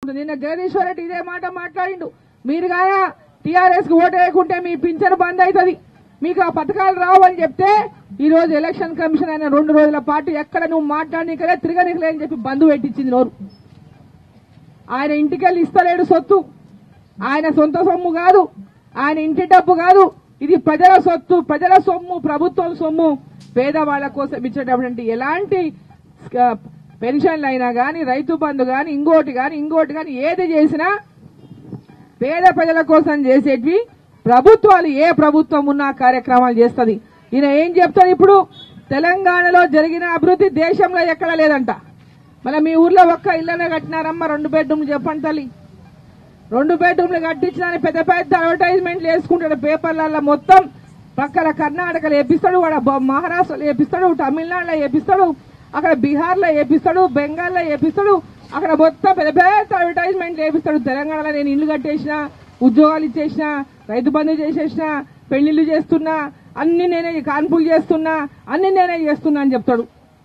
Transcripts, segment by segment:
నిన్న జగదీశ్వర్ రెడ్డి ఇదే మాట మాట్లాడిండు మీరు గానా టీఆర్ఎస్ కి ఓటు వేయకుంటే మీ పింఛన్ బంద్ అవుతుంది మీకు ఆ పథకాలు రావు అని చెప్తే ఈ రోజు ఎలక్షన్ కమిషన్ అయిన రెండు రోజుల పాటు ఎక్కడ నువ్వు మాట్లాడనీకలే తిరగనీకలే అని చెప్పి బంద్ పెట్టించింది నోరు ఆయన ఇంటికెళ్ళి ఇస్తలేడు సొత్తు ఆయన సొంత సొమ్ము కాదు ఆయన ఇంటి డబ్బు కాదు ఇది ప్రజల సొత్తు ప్రజల సొమ్ము ప్రభుత్వం సొమ్ము పేదవాళ్ల కోసం ఇచ్చేటటువంటి ఎలాంటి స్క- పెన్షన్లు అయినా గాని రైతు బంధు గాని ఇంకోటి గాని ఇంకోటి గాని ఏది చేసినా పేద ప్రజల కోసం చేసేటివి ప్రభుత్వాలు ఏ ప్రభుత్వం ఉన్నా కార్యక్రమాలు చేస్తది ఈయన ఏం చెప్తాడు ఇప్పుడు తెలంగాణలో జరిగిన అభివృద్ధి దేశంలో ఎక్కడా లేదంట మళ్ళీ మీ ఊర్లో ఒక్క ఇళ్ళనే కట్టినారమ్మా రెండు బెడ్రూమ్లు చెప్పండి తల్లి రెండు బెడ్రూమ్లు కట్టించడానికి పెద్ద పెద్ద అడ్వర్టైజ్మెంట్లు వేసుకుంటాడు పేపర్లలో మొత్తం పక్కన కర్ణాటకలో వేపిస్తాడు వాడు బ- మహారాష్ట్రలో వేపిస్తాడు తమిళనాడులో వేపిస్తాడు అక్కడ బీహార్లో వేపిస్తాడు బెంగాల్లో వేపిస్తాడు అక్కడ మొత్తం పెద్ద పెద్ద అడ్వర్టైజ్మెంట్లు వేపిస్తాడు తెలంగాణలో నేను ఇల్లు కట్టేసిన ఉద్యోగాలు ఇచ్చేసిన రైతు బంధు చేసేసిన పెళ్లిళ్ళు చేస్తున్నా అన్ని నేనే కాన్పులు చేస్తున్నా అన్ని నేనే చేస్తున్నా అని చెప్తాడు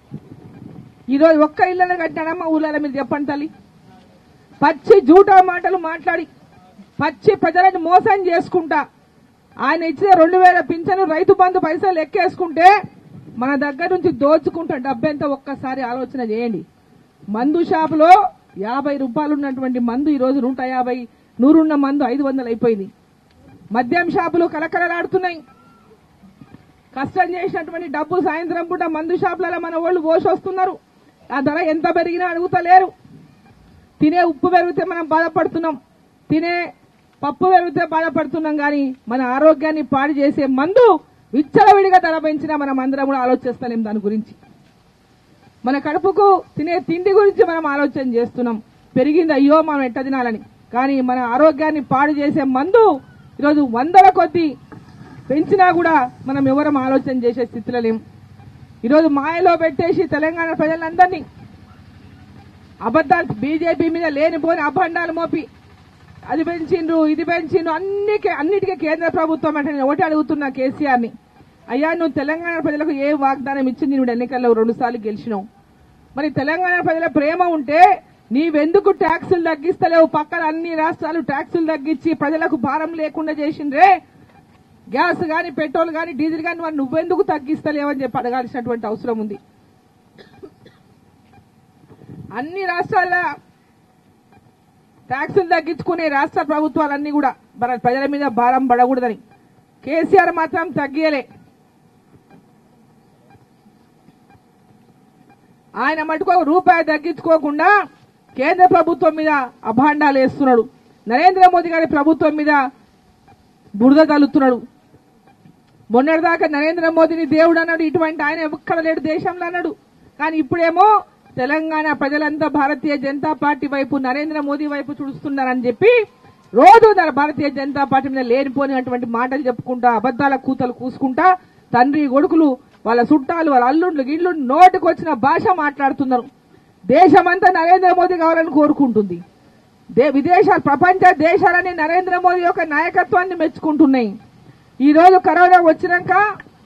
ఈ రోజు ఒక్క ఇళ్ళనే కట్టాడమ్మా ఊళ్ళలో మీరు చెప్పండి తల్లి పచ్చి జూటా మాటలు మాట్లాడి పచ్చి ప్రజలను మోసం చేసుకుంటా ఆయన ఇచ్చిన రెండు వేల పింఛను రైతు బంధు పైసలు లెక్కేసుకుంటే మన దగ్గర నుంచి దోచుకుంటా డబ్బెంత ఒక్కసారి ఆలోచన చేయండి మందు షాపులో యాభై రూపాయలు ఉన్నటువంటి మందు ఈ రోజు నూట యాభై నూరున్న మందు ఐదు వందలు అయిపోయింది మద్యం షాపులు కలకలలాడుతున్నాయి కష్టం చేసినటువంటి డబ్బు సాయంత్రం పూట మందు షాపులలో మన వాళ్ళు పోషొస్తున్నారు ఆ ధర ఎంత పెరిగినా అడుగుతలేరు తినే ఉప్పు పెరిగితే మనం బాధపడుతున్నాం తినే పప్పు పెరిగితే బాధపడుతున్నాం కానీ మన ఆరోగ్యాన్ని పాడు చేసే మందు విచ్చలవిడిగా ధర పెంచినా మనం అందరం కూడా ఆలోచిస్తలేం దాని గురించి మన కడుపుకు తినే తిండి గురించి మనం ఆలోచన చేస్తున్నాం పెరిగింది అయ్యో మనం ఎట్ట తినాలని కానీ మన ఆరోగ్యాన్ని పాడు చేసే మందు ఈరోజు వందల కొద్ది పెంచినా కూడా మనం ఎవరం ఆలోచన చేసే స్థితిలో లేం ఈరోజు మాయలో పెట్టేసి తెలంగాణ ప్రజలందరినీ అబద్దాలు బీజేపీ మీద లేనిపోని అభండాలు మోపి అది పెంచిండ్రు ఇది పెంచిండ్రు అన్ని అన్నిటికీ కేంద్ర ప్రభుత్వం అంటే నేను ఒకటి అడుగుతున్నా కేసీఆర్ ని అయ్యా నువ్వు తెలంగాణ ప్రజలకు ఏ వాగ్దానం ఇచ్చింది నువ్వు ఎన్నికల్లో రెండు సార్లు గెలిచినావు మరి తెలంగాణ ప్రజల ప్రేమ ఉంటే నీవెందుకు ట్యాక్సులు తగ్గిస్తలేవు పక్కన అన్ని రాష్ట్రాలు ట్యాక్సులు తగ్గించి ప్రజలకు భారం లేకుండా చేసిండ్రే గ్యాస్ గాని పెట్రోల్ గాని డీజిల్ గాని మరి నువ్వెందుకు తగ్గిస్తలేవని చెప్పి అడగాల్సినటువంటి అవసరం ఉంది అన్ని రాష్ట్రాల ట్యాక్సులు తగ్గించుకునే రాష్ట్ర ప్రభుత్వాలన్నీ కూడా మన ప్రజల మీద భారం పడకూడదని కేసీఆర్ మాత్రం తగ్గియలే ఆయన మటుకు ఒక రూపాయి తగ్గించుకోకుండా కేంద్ర ప్రభుత్వం మీద అభాండాలు వేస్తున్నాడు నరేంద్ర మోదీ గారి ప్రభుత్వం మీద బురద తల్లుతున్నాడు మొన్నటిదాకా నరేంద్ర మోదీని దేవుడు అన్నాడు ఇటువంటి ఆయన ఎక్కడ లేడు దేశంలో అన్నాడు కానీ ఇప్పుడేమో తెలంగాణ ప్రజలంతా భారతీయ జనతా పార్టీ వైపు నరేంద్ర మోదీ వైపు చూస్తున్నారని చెప్పి రోజు తన భారతీయ జనతా పార్టీ మీద లేనిపోయినటువంటి మాటలు చెప్పుకుంటా అబద్దాల కూతలు కూసుకుంటా తండ్రి కొడుకులు వాళ్ళ చుట్టాలు వాళ్ళ అల్లుండ్లు గిళ్ళు నోటికి వచ్చిన భాష మాట్లాడుతున్నారు దేశమంతా నరేంద్ర మోదీ కావాలని కోరుకుంటుంది దే విదేశాలు ప్రపంచ దేశాలని నరేంద్ర మోదీ యొక్క నాయకత్వాన్ని మెచ్చుకుంటున్నాయి ఈ రోజు కరోనా వచ్చినాక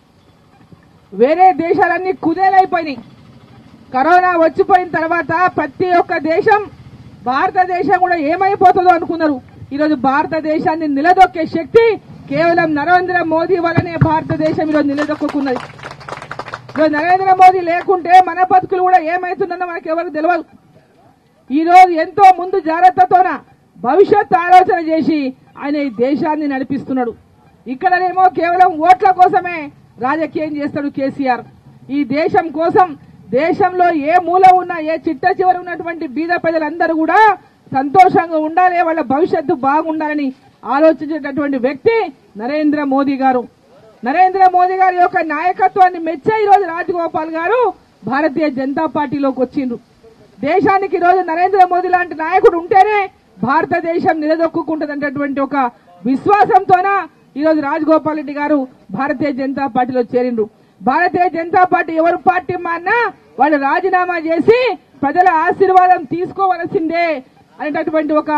వేరే దేశాలన్నీ కుదేలైపోయినాయి కరోనా వచ్చిపోయిన తర్వాత ప్రతి ఒక్క దేశం భారతదేశం కూడా ఏమైపోతుందో అనుకున్నారు ఈరోజు భారతదేశాన్ని నిలదొక్కే శక్తి కేవలం నరేంద్ర మోదీ వల్లనే భారతదేశం ఈరోజు నిలదొక్కున్నది ఈరోజు నరేంద్ర మోదీ లేకుంటే మన బతుకులు కూడా ఏమైతుందో మనకు ఎవరికి తెలియదు ఈ రోజు ఎంతో ముందు జాగ్రత్తతోన భవిష్యత్ ఆలోచన చేసి ఆయన ఈ దేశాన్ని నడిపిస్తున్నాడు ఇక్కడనేమో కేవలం ఓట్ల కోసమే రాజకీయం చేస్తాడు కేసీఆర్ ఈ దేశం కోసం దేశంలో ఏ మూల ఉన్నా ఏ చిట్ట చివర ఉన్నటువంటి బీద ప్రజలందరూ కూడా సంతోషంగా ఉండాలి వాళ్ళ భవిష్యత్తు బాగుండాలని ఆలోచించేటటువంటి వ్యక్తి నరేంద్ర మోదీ గారు నరేంద్ర మోదీ గారి యొక్క నాయకత్వాన్ని మెచ్చే ఈ రోజు రాజగోపాల్ గారు భారతీయ జనతా పార్టీలోకి వచ్చిండ్రు దేశానికి ఈ రోజు నరేంద్ర మోదీ లాంటి నాయకుడు ఉంటేనే భారతదేశం నిలదొక్కుంటుందన్నటువంటి ఒక విశ్వాసంతోన ఈ రోజు రాజగోపాల్ రెడ్డి గారు భారతీయ జనతా పార్టీలో చేరిండ్రు భారతీయ జనతా పార్టీ ఎవరు పార్టీ మారినా వాళ్ళు రాజీనామా చేసి ప్రజల ఆశీర్వాదం తీసుకోవలసిందే అనేటటువంటి ఒక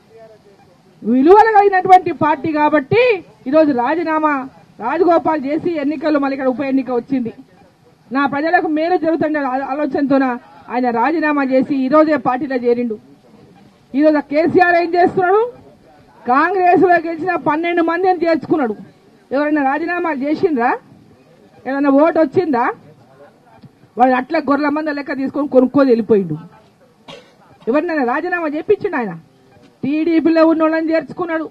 విలువలు కలిగినటువంటి పార్టీ కాబట్టి ఈరోజు రాజీనామా రాజగోపాల్ చేసి ఎన్నికల్లో మళ్ళీ ఇక్కడ ఉప ఎన్నిక వచ్చింది నా ప్రజలకు మేలు జరుగుతున్న ఆ- ఆలోచనతోన ఆయన రాజీనామా చేసి ఈ రోజే పార్టీలో చేరిండు ఈరోజు ఆ కేసీఆర్ ఏం చేస్తున్నాడు కాంగ్రెస్ లో గెలిచిన పన్నెండు మందిని చేర్చుకున్నాడు ఎవరైనా రాజీనామాలు చేసిండ్రా ఏదైనా ఓటు వచ్చిందా వాడు అట్లా గొర్రెల మంది లెక్క తీసుకొని కొనుక్కొని వెళ్ళిపోయిండు ఎవరినైనా రాజీనామా చేపించిండు ఆయన టీడీపీలో ఉన్న వాళ్ళని చేర్చుకున్నాడు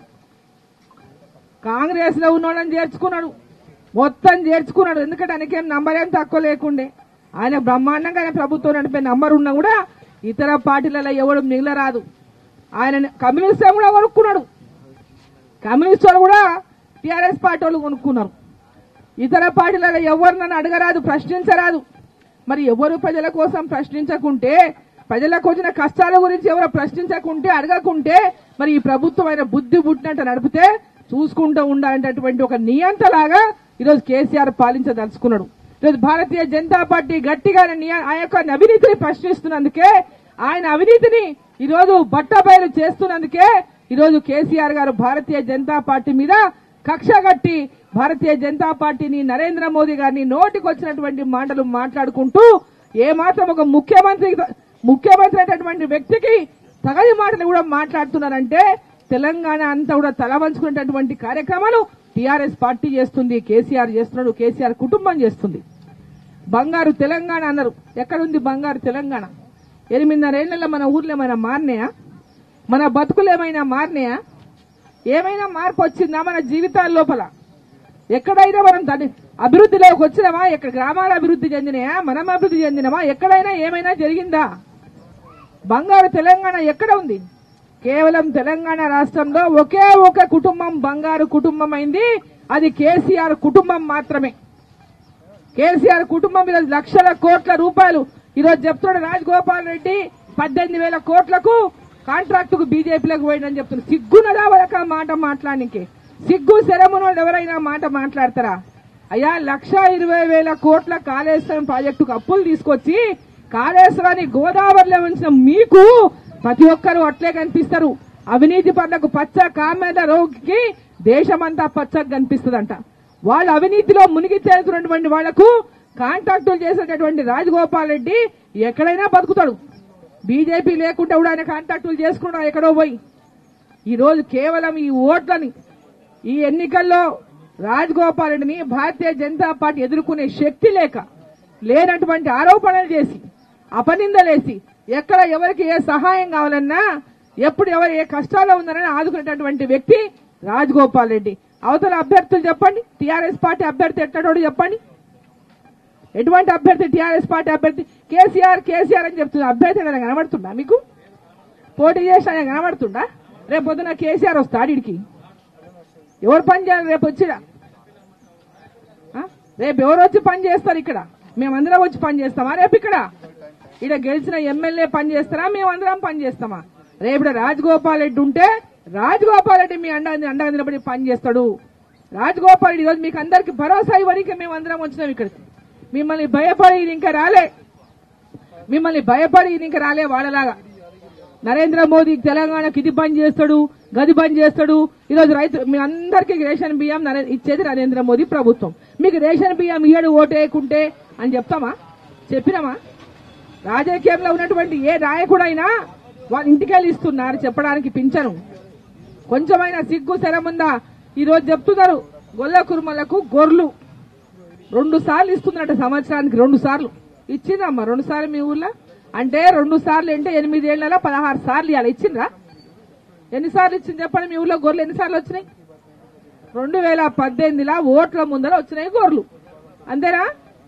కాంగ్రెస్ లో ఉన్న వాళ్ళని చేర్చుకున్నాడు మొత్తం చేర్చుకున్నాడు ఎందుకంటే ఆయనకేం నంబర్ ఏం తక్కువ లేకుండే ఆయన బ్రహ్మాండంగా ఆయన ప్రభుత్వం నడిపే నంబర్ ఉన్నా కూడా ఇతర పార్టీలలో ఎవడు మిగిలరాదు ఆయన కమ్యూనిస్ట్ కూడా కొనుక్కున్నాడు కమ్యూనిస్ట్ వాళ్ళు కూడా టీఆర్ఎస్ పార్టీ వాళ్ళు కొనుక్కున్నారు ఇతర పార్టీలలో ఎవరు నన్ను అడగరాదు ప్రశ్నించరాదు మరి ఎవరు ప్రజల కోసం ప్రశ్నించకుంటే ప్రజలకు వచ్చిన కష్టాల గురించి ఎవరు ప్రశ్నించకుంటే అడగకుంటే మరి ఈ ప్రభుత్వం ఆయన బుద్ధి పుట్టినట్టు నడిపితే చూసుకుంటూ ఉండాలనేటటువంటి ఒక నియంతలాగా ఈరోజు కేసీఆర్ పాలించదలుచుకున్నాడు ఈరోజు భారతీయ జనతా పార్టీ గట్టిగా ఆయన నియ- ఆ యొక్క అవినీతిని ప్రశ్నిస్తున్నందుకే ఆయన అవినీతిని ఈరోజు బట్టబయలు చేస్తున్నందుకే ఈరోజు కేసీఆర్ గారు భారతీయ జనతా పార్టీ మీద కక్ష కట్టి భారతీయ జనతా పార్టీని నరేంద్ర మోదీ గారిని నోటికి వచ్చినటువంటి మాటలు మాట్లాడుకుంటూ ఏ మాత్రం ఒక ముఖ్యమంత్రి ముఖ్యమంత్రి అయినటువంటి వ్యక్తికి తగని మాటలు కూడా మాట్లాడుతున్నారంటే తెలంగాణ అంతా కూడా తల వంచుకునేటటువంటి కార్యక్రమాలు టీఆర్ఎస్ పార్టీ చేస్తుంది కేసీఆర్ చేస్తున్నాడు కేసీఆర్ కుటుంబం చేస్తుంది బంగారు తెలంగాణ అన్నారు ఎక్కడుంది బంగారు తెలంగాణ ఎనిమిదిన్నరేళ్లలో మన ఊర్లో ఏమైనా మారినాయా మన బతుకులు ఏమైనా మారినాయా ఏమైనా మార్పు వచ్చిందా మన జీవితాల లోపల ఎక్కడైనా మనం దాని అభివృద్ధిలోకి వచ్చినామా ఎక్కడ గ్రామాల అభివృద్ధి చెందినాయా మనం అభివృద్ధి చెందినామా ఎక్కడైనా ఏమైనా జరిగిందా బంగారు తెలంగాణ ఎక్కడ ఉంది కేవలం తెలంగాణ రాష్ట్రంలో ఒకే ఒక కుటుంబం బంగారు కుటుంబం అయింది అది కేసీఆర్ కుటుంబం మాత్రమే కేసీఆర్ కుటుంబం మీద లక్షల కోట్ల రూపాయలు ఈరోజు చెప్తున్నాడు రాజగోపాల్ రెడ్డి పద్దెనిమిది వేల కోట్లకు కాంట్రాక్ట్ కు బీజేపీలకు పోయిందని చెప్తున్నారు సిగ్గునదా వాళ్ళకి ఆ మాట మాట్లాడడానికి సిగ్గు శరమునోళ్ళు ఎవరైనా మాట మాట్లాడతారా అయ్యా లక్ష ఇరవై వేల కోట్ల కాళేశ్వరం ప్రాజెక్టుకు అప్పులు తీసుకొచ్చి కాళేశ్వరాన్ని గోదావరిలో ఉంచిన మీకు ప్రతి ఒక్కరు అట్లే కనిపిస్తారు అవినీతి పనులకు పచ్చ కామెల రోగికి దేశమంతా పచ్చగా కనిపిస్తుందంట వాళ్ళు అవినీతిలో మునిగి తేలుతున్నటువంటి వాళ్లకు కాంట్రాక్టులు చేసేటటువంటి రాజగోపాల్ రెడ్డి ఎక్కడైనా బతుకుతాడు బీజేపీ లేకుండా కూడా ఆయన కాంట్రాక్టులు చేసుకున్నాడు ఎక్కడో పోయి ఈ రోజు కేవలం ఈ ఓట్లని ఈ ఎన్నికల్లో రాజగోపాల్ రెడ్డిని భారతీయ జనతా పార్టీ ఎదుర్కొనే శక్తి లేక లేనటువంటి ఆరోపణలు చేసి అపనిందలేసి ఎక్కడ ఎవరికి ఏ సహాయం కావాలన్నా ఎప్పుడు ఎవరు ఏ కష్టాల్లో ఉన్నారని ఆదుకునేటటువంటి వ్యక్తి రాజగోపాల్ రెడ్డి అవతల అభ్యర్థులు చెప్పండి టీఆర్ఎస్ పార్టీ అభ్యర్థి ఎట్టడోడు చెప్పండి ఎటువంటి అభ్యర్థి టీఆర్ఎస్ పార్టీ అభ్యర్థి కేసీఆర్ కేసీఆర్ అని చెప్తున్నా అభ్యర్థి ఏదైనా కనబడుతుందా మీకు పోటీ చేసి ఆయన కనబడుతుందా రేపు పొద్దున కేసీఆర్ వస్తాడు ఇడికి ఎవరు పని చేయాలి రేపు వచ్చిరా ఆ? రేపు ఎవరు వచ్చి పని చేస్తారు ఇక్కడ మేమందరం వచ్చి పని చేస్తామా రేపు ఇక్కడ ఇక్కడ గెలిచిన ఎమ్మెల్యే పని చేస్తారా మేమందరం పని చేస్తామా రేపు ఈడ రాజగోపాల్ రెడ్డి ఉంటే రాజగోపాల్ రెడ్డి మీ అండ అండగా నిలబడి పని చేస్తాడు రాజగోపాల్ రెడ్డి ఈరోజు మీకు అందరికి భరోసా ఇవ్వడానికి మేమందరం వచ్చినాం ఇక్కడికి మిమ్మల్ని భయపడి ఈయన ఇంకా రాలే మిమ్మల్ని భయపడి ఈయన ఇంకా రాలే వాళ్ళలాగా నరేంద్ర మోదీ తెలంగాణకి ఇది బంద్ చేస్తాడు గది బంద్ చేస్తాడు ఈరోజు రైతు మీ అందరికీ రేషన్ బియ్యం నరే- ఇచ్చేది నరేంద్ర మోదీ ప్రభుత్వం మీకు రేషన్ బియ్యం ఇయ్యడు ఓటేయకుంటే అని చెప్తామా చెప్పినామా రాజకీయంలో ఉన్నటువంటి ఏ నాయకుడైనా వాళ్ళ ఇంటికెళ్ళి ఇస్తున్నారు చెప్పడానికి పింఛను కొంచెమైనా సిగ్గు శరముందా ఈ రోజు చెప్తున్నారు గొల్ల కుర్మలకు గొర్రెలు రెండు సార్లు ఇస్తుందట సంవత్సరానికి రెండు సార్లు ఇచ్చిందమ్మా రెండు సార్లు మీ ఊర్లో అంటే రెండు సార్లు అంటే ఎనిమిదేళ్లలో పదహారు సార్లు ఇవాళ ఇచ్చిండ్రా ఎన్నిసార్లు ఇచ్చింది చెప్పండి మీ ఊర్లో గొర్రెలు ఎన్నిసార్లు వచ్చినాయి రెండు వేల పద్దెనిమిదిలా ఓట్ల ముందర వచ్చినాయి గొర్రెలు అంతేనా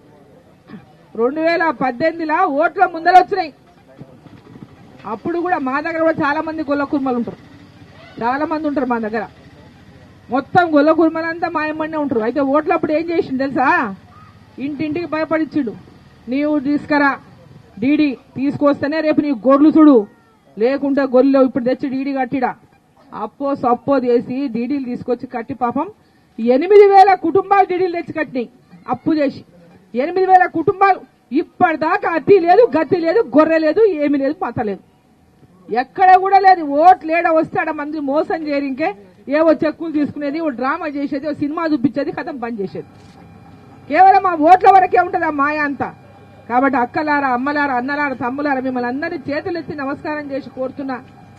రెండు వేల పద్దెనిమిదిలా ఓట్ల ముందర వచ్చినాయి అప్పుడు కూడా మా దగ్గర కూడా చాలా మంది గొల్ల కుర్మలు ఉంటారు చాలా మంది ఉంటారు మా దగ్గర మొత్తం గొల్ల కుర్మలంతా మాయమ్మనే ఉంటారు అయితే ఓట్లప్పుడు ఏం చేసిండు తెలుసా ఇంటింటికి భయపడిచ్చిండు నీవు తీసుకురా డీడీ తీసుకొస్తేనే రేపు నీకు గొర్రెలు చూడు లేకుంటే గొర్రెలు ఇప్పుడు తెచ్చి డీడీ కట్టిడా అప్పో సప్పో చేసి డీడీలు తీసుకొచ్చి కట్టి పాపం ఎనిమిది వేల కుటుంబాలు డీడీలు తెచ్చి కట్టినాయి అప్పు చేసి ఎనిమిది వేల కుటుంబాలు ఇప్పటిదాకా అతి లేదు గతి లేదు గొర్రె లేదు ఏమీ లేదు పత లేదు ఎక్కడ కూడా లేదు ఓట్లు లేడ వస్తే ఆడ మంది మోసం చేయరింకే ఏవో చెక్కులు తీసుకునేది ఓ డ్రామా చేసేది ఓ సినిమా చూపించేది కథం బంద్ చేసేది కేవలం ఆ ఓట్ల వరకే ఉంటది ఆ మాయ అంతా కాబట్టి అక్కలారా అమ్మలారా అన్నలారా తమ్ములారా మిమ్మల్ని అందరినీ చేతులెత్తి నమస్కారం చేసి కోరుతున్నా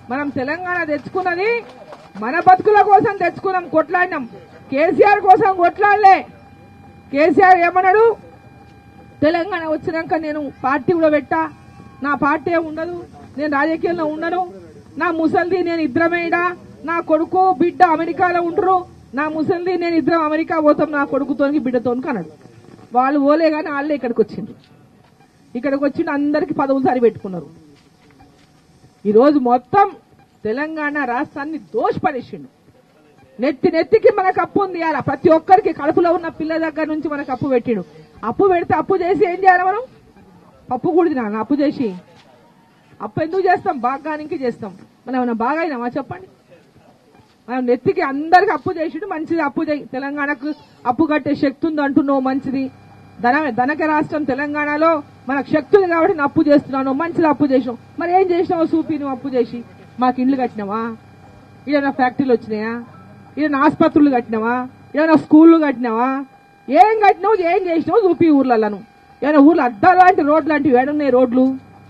మనం తెలంగాణ తెచ్చుకున్నది మన బతుకుల కోసం తెచ్చుకున్నాం కొట్లాడినాం కేసీఆర్ కోసం కొట్లాడలే కేసీఆర్ ఏమన్నాడు తెలంగాణ వచ్చినాక నేను పార్టీ కూడా పెట్టా నా పార్టీ ఏం ఉండదు నేను రాజకీయంలో ఉండను నా ముసల్ది నేను ఇద్దరమేడా నా కొడుకు బిడ్డ అమెరికాలో ఉండరు నా ముసల్ది నేను ఇద్దరం అమెరికా పోతాం నా కొడుకుతోనికి బిడ్డతోనికి అన్నాడు వాళ్ళు పోలే కానీ వాళ్ళే ఇక్కడికి వచ్చిండ్రు ఇక్కడికి వచ్చి అందరికి పదవులు సరి పెట్టుకున్నారు ఈరోజు మొత్తం తెలంగాణ రాష్ట్రాన్ని దోషపడేసిండు నెత్తి నెత్తికి మనకు అప్పు ఉంది ఇవాళ ప్రతి ఒక్కరికి కడుపులో ఉన్న పిల్ల దగ్గర నుంచి మనకు అప్పు పెట్టిండు అప్పు పెడితే అప్పు చేసి ఏం చేయాలి మనం పప్పు కూడా అప్పు చేసి అప్పు ఎందుకు చేస్తాం బాగానికి చేస్తాం మనం ఏమైనా బాగా అయినామా చెప్పండి మనం నెత్తికి అందరికి అప్పు చేసిడు మంచిది అప్పు చేయి తెలంగాణకు అప్పు కట్టే శక్తి ఉంది అంటున్నావు మంచిది ధన ధనక రాష్ట్రం తెలంగాణలో మనకు శక్తి ఉంది కాబట్టి నేను అప్పు చేస్తున్నాను మంచిది అప్పు చేసినావు మరి ఏం చేసినావు సూపి నువ్వు అప్పు చేసి మాకు ఇండ్లు కట్టినావా ఏదైనా ఫ్యాక్టరీలు వచ్చినాయా ఏదైనా ఆసుపత్రులు కట్టినావా ఏదైనా స్కూళ్ళు కట్టినావా ఏం కట్టినావు ఏం చేసినావు చూపి ఊర్లలో ఏమైనా ఊర్లో అద్దాలు లాంటి రోడ్లు లాంటివి ఏడున్నాయి రోడ్లు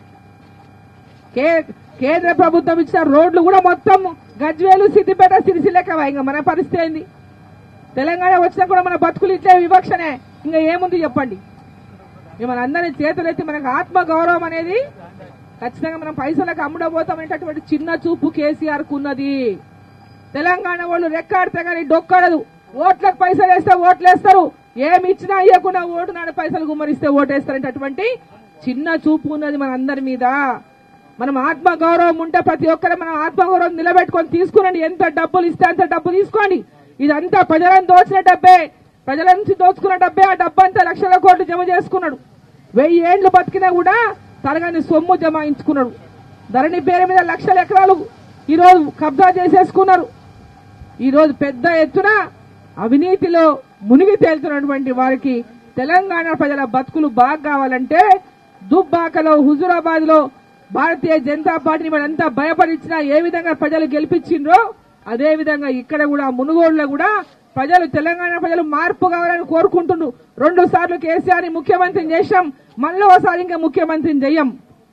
కే- కేంద్ర ప్రభుత్వం ఇచ్చిన రోడ్లు కూడా మొత్తం గజ్వేలు సిద్దిపేట సిరిసిల్లక ఇంకా మన పరిస్థితి ఏంది తెలంగాణ వచ్చినా కూడా మన బతుకులు ఇచ్చే వివక్షనే ఇంకా ఏముంది చెప్పండి మిమ్మల్ని అందరినీ చేతులెత్తి మనకు ఆత్మ గౌరవం అనేది ఖచ్చితంగా మనం పైసలకు అమ్ముడబోతామనేటటువంటి చిన్న చూపు కేసీఆర్ కు ఉన్నది తెలంగాణ వాళ్ళు రెక్కాడితే కానీ డొక్కడదు ఓట్లకు పైసలు వేస్తే ఓట్లు వేస్తారు ఏమి ఇచ్చినా ఇవ్వకుండా ఓటు నాడు పైసలు గుమ్మరిస్తే ఓటేస్తారనేటటువంటి చిన్న చూపు ఉన్నది మన అందరి మీద మనం ఆత్మ గౌరవం ఉంటే ప్రతి ఒక్కరు మనం ఆత్మ గౌరవం నిలబెట్టుకొని తీసుకురండి ఎంత డబ్బులు ఇస్తే అంత డబ్బు తీసుకోండి ఇదంతా ప్రజలను దోచిన డబ్బే ప్రజల నుంచి దోచుకున్న డబ్బే ఆ డబ్బంతా లక్షల కోట్లు జమ చేసుకున్నాడు వెయ్యి ఏండ్లు బతికినా కూడా తరగని సొమ్ము జమాయించుకున్నాడు ధరణి పేరు మీద లక్షల ఎకరాలు ఈరోజు కబ్జా చేసేసుకున్నారు ఈరోజు పెద్ద ఎత్తున అవినీతిలో మునిగి తేలుతున్నటువంటి వారికి తెలంగాణ ప్రజల బతుకులు బాగా కావాలంటే దుబ్బాకలో హుజురాబాద్ లో భారతీయ జనతా పార్టీని మనంతా భయపడించినా ఏ విధంగా ప్రజలు గెలిపించిండ్రో అదే విధంగా ఇక్కడ కూడా మునుగోడులో కూడా ప్రజలు తెలంగాణ ప్రజలు మార్పు కావాలని కోరుకుంటున్నారు రెండు సార్లు కేసీఆర్ ని ముఖ్యమంత్రిని చేశాం మళ్ళీ ఒకసారి ఇంకా ముఖ్యమంత్రిని చెయ్యం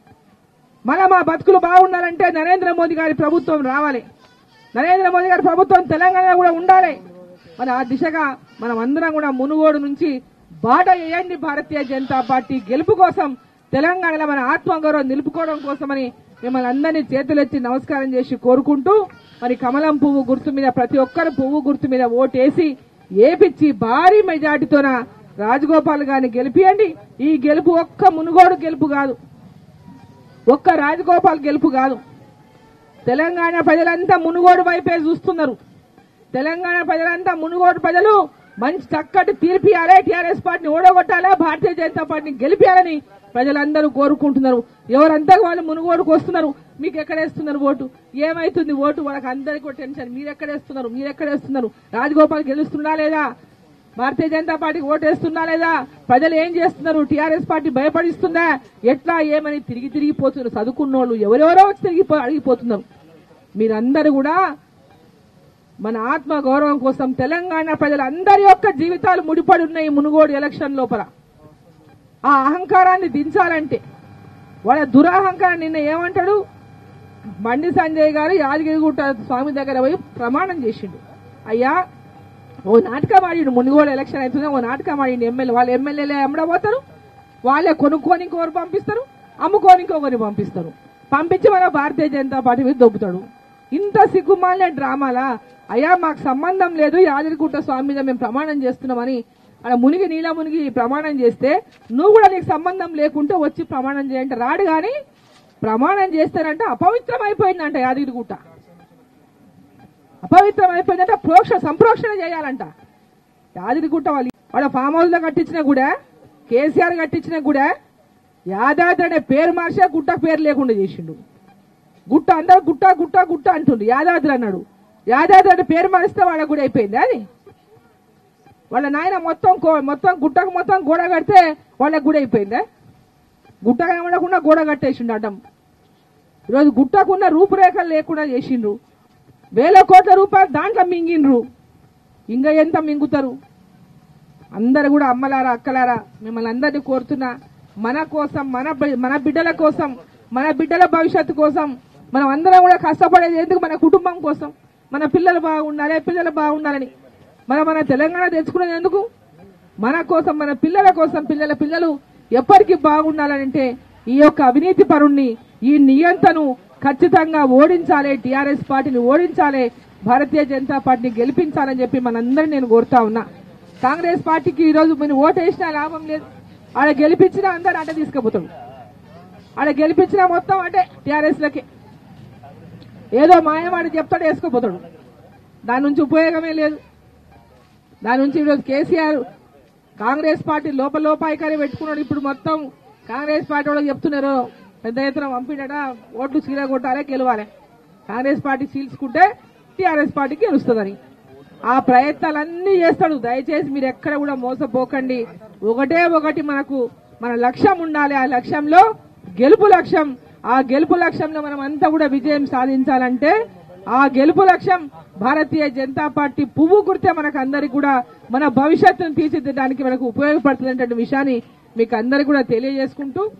మన మా బతుకులు బాగుండాలంటే నరేంద్ర మోదీ గారి ప్రభుత్వం రావాలి నరేంద్ర మోదీ గారి ప్రభుత్వం తెలంగాణ కూడా ఉండాలి మరి ఆ దిశగా మనం అందరం కూడా మునుగోడు నుంచి బాట వేయండి భారతీయ జనతా పార్టీ గెలుపు కోసం తెలంగాణలో మన ఆత్మగౌరవం నిలుపుకోవడం కోసమని మిమ్మల్ని అందరినీ చేతులెత్తి నమస్కారం చేసి కోరుకుంటూ మరి కమలం పువ్వు గుర్తు మీద ప్రతి ఒక్కరు పువ్వు గుర్తు మీద ఓటేసి ఏపిచ్చి భారీ మెజార్టీతోన రాజగోపాల్ గారిని గెలిపియండి ఈ గెలుపు ఒక్క మునుగోడు గెలుపు కాదు ఒక్క రాజగోపాల్ గెలుపు కాదు తెలంగాణ ప్రజలంతా మునుగోడు వైపే చూస్తున్నారు తెలంగాణ ప్రజలంతా మునుగోడు ప్రజలు మంచి చక్కటి తీర్పియాలే టీఆర్ఎస్ పార్టీని ఓడగొట్టాలా భారతీయ జనతా పార్టీని గెలిపియాలని ప్రజలందరూ కోరుకుంటున్నారు ఎవరంతా వాళ్ళు మునుగోడుకు వస్తున్నారు మీకు ఎక్కడేస్తున్నారు ఓటు ఏమైతుంది ఓటు వాళ్ళకి అందరికీ కూడా టెన్షన్ మీరు ఎక్కడేస్తున్నారు మీరు ఎక్కడేస్తున్నారు రాజగోపాల్ గెలుస్తున్నా లేదా భారతీయ జనతా పార్టీకి ఓటేస్తున్నా లేదా ప్రజలు ఏం చేస్తున్నారు టీఆర్ఎస్ పార్టీ భయపడిస్తుందా ఎట్లా ఏమని తిరిగి తిరిగిపోతున్నారు చదువుకున్నోళ్ళు ఎవరెవరో వచ్చి తిరిగి అడిగిపోతున్నారు మీరందరూ కూడా మన ఆత్మ గౌరవం కోసం తెలంగాణ ప్రజలందరి యొక్క జీవితాలు ముడిపడి ఉన్నాయి మునుగోడు ఎలక్షన్ లోపల ఆ అహంకారాన్ని దించాలంటే వాళ్ళ దురహంకారం నిన్న ఏమంటాడు బండి సంజయ్ గారు యాదగిరిగుట్ట స్వామి దగ్గర పోయి ప్రమాణం చేసిండు అయ్యా ఓ నాటకం ఆడిండు మునుగోడు ఎలక్షన్ అవుతుంది ఓ నాటకం ఆడిండు ఎమ్మెల్యే వాళ్ళ ఎమ్మెల్యేలే అమ్మడబోతారు వాళ్ళే కొనుక్కొని ఇంకొకరు పంపిస్తారు అమ్ముకొని ఇంకొకరిని పంపిస్తారు పంపించి మన భారతీయ జనతా పార్టీ మీద దొబ్బుతాడు ఇంత సిగ్గుమాలిన డ్రామాలా అయ్యా మాకు సంబంధం లేదు యాదగిరిగుట్ట స్వామి మీద మేము ప్రమాణం చేస్తున్నామని అలా మునిగి నీళ్ళ మునిగి ప్రమాణం చేస్తే నువ్వు కూడా నీకు సంబంధం లేకుంటే వచ్చి ప్రమాణం చేయంటే రాడు గాని ప్రమాణం చేస్తారంటే అపవిత్రం అయిపోయిందంట యాదగిరిగుట్ట అపవిత్రం అయిపోయిందంటే ప్రోక్ష సంప్రోక్షణ చేయాలంట యాదగిరిగుట్ట వాళ్ళు వాళ్ళ ఫామ్ హౌస్ లో కట్టించిన కూడా కేసీఆర్ కట్టించిన కూడా యాదాద్రి అనే పేరు మార్చే గుట్ట పేరు లేకుండా చేసిండు గుట్ట అందరు గుట్ట గుట్ట గుట్ట అంటుండు యాదాద్రి అన్నాడు యాదాద్రి అంటే పేరు మారిస్తే వాళ్ళకు కూడా అయిపోయింది అది వాళ్ళ నాయన మొత్తం కో- మొత్తం గుట్టకు మొత్తం గోడ కడితే వాళ్ళకి కూడా అయిపోయిందా గుట్ట కనబడకుండా గోడ కట్టేసిండు అడ్డం ఈరోజు గుట్టకున్న రూపురేఖలు లేకుండా చేసిండ్రు వేల కోట్ల రూపాయలు దాంట్లో మింగిండ్రు ఇంకా ఎంత మింగుతారు అందరు కూడా అమ్మలారా అక్కలారా మిమ్మల్ని అందరినీ కోరుతున్నా మన కోసం మన బి- మన బిడ్డల కోసం మన బిడ్డల భవిష్యత్తు కోసం మనం అందరం కూడా కష్టపడేది ఎందుకు మన కుటుంబం కోసం మన పిల్లలు బాగుండాలి పిల్లలు బాగుండాలని మన మన తెలంగాణ తెచ్చుకునేది ఎందుకు మన కోసం మన పిల్లల కోసం పిల్లల పిల్లలు ఎప్పటికీ బాగుండాలంటే ఈ యొక్క అవినీతి పరుణ్ణి ఈ నియంతను ఖచ్చితంగా ఓడించాలి టీఆర్ఎస్ పార్టీని ఓడించాలి భారతీయ జనతా పార్టీని గెలిపించాలని చెప్పి మనందరినీ నేను కోరుతా ఉన్నా కాంగ్రెస్ పార్టీకి ఈ రోజు మీరు ఓటు వేసినా లాభం లేదు ఆడ గెలిపించినా అందరు అడ్డ తీసుకుపోతాడు ఆడ గెలిపించినా మొత్తం అంటే టీఆర్ఎస్ లకి ఏదో మాయమాడి చెప్తాడు వేసుకోపోతాడు దాని నుంచి ఉపయోగమే లేదు దాని నుంచి ఈరోజు కేసీఆర్ కాంగ్రెస్ పార్టీ లోపల లోపాయికారి పెట్టుకున్నాడు ఇప్పుడు మొత్తం కాంగ్రెస్ పార్టీ వాళ్ళకి చెప్తున్నారు పెద్ద ఎత్తున పంపిడట ఓట్లు సీర కొట్టాలి గెలవాలి కాంగ్రెస్ పార్టీ చీల్చుకుంటే టీఆర్ఎస్ పార్టీకి గెలుస్తుందని ఆ ప్రయత్నాలన్నీ చేస్తాడు దయచేసి మీరు ఎక్కడ కూడా మోసపోకండి ఒకటే ఒకటి మనకు మన లక్ష్యం ఉండాలి ఆ లక్ష్యంలో గెలుపు లక్ష్యం ఆ గెలుపు లక్ష్యంలో మనం అంతా కూడా విజయం సాధించాలంటే ఆ గెలుపు లక్ష్యం భారతీయ జనతా పార్టీ పువ్వు గుర్తే మనకు అందరికి కూడా మన భవిష్యత్తును తీర్చిదిద్దడానికి మనకు ఉపయోగపడుతున్నటువంటి విషయాన్ని మీకు అందరికి కూడా తెలియజేసుకుంటూ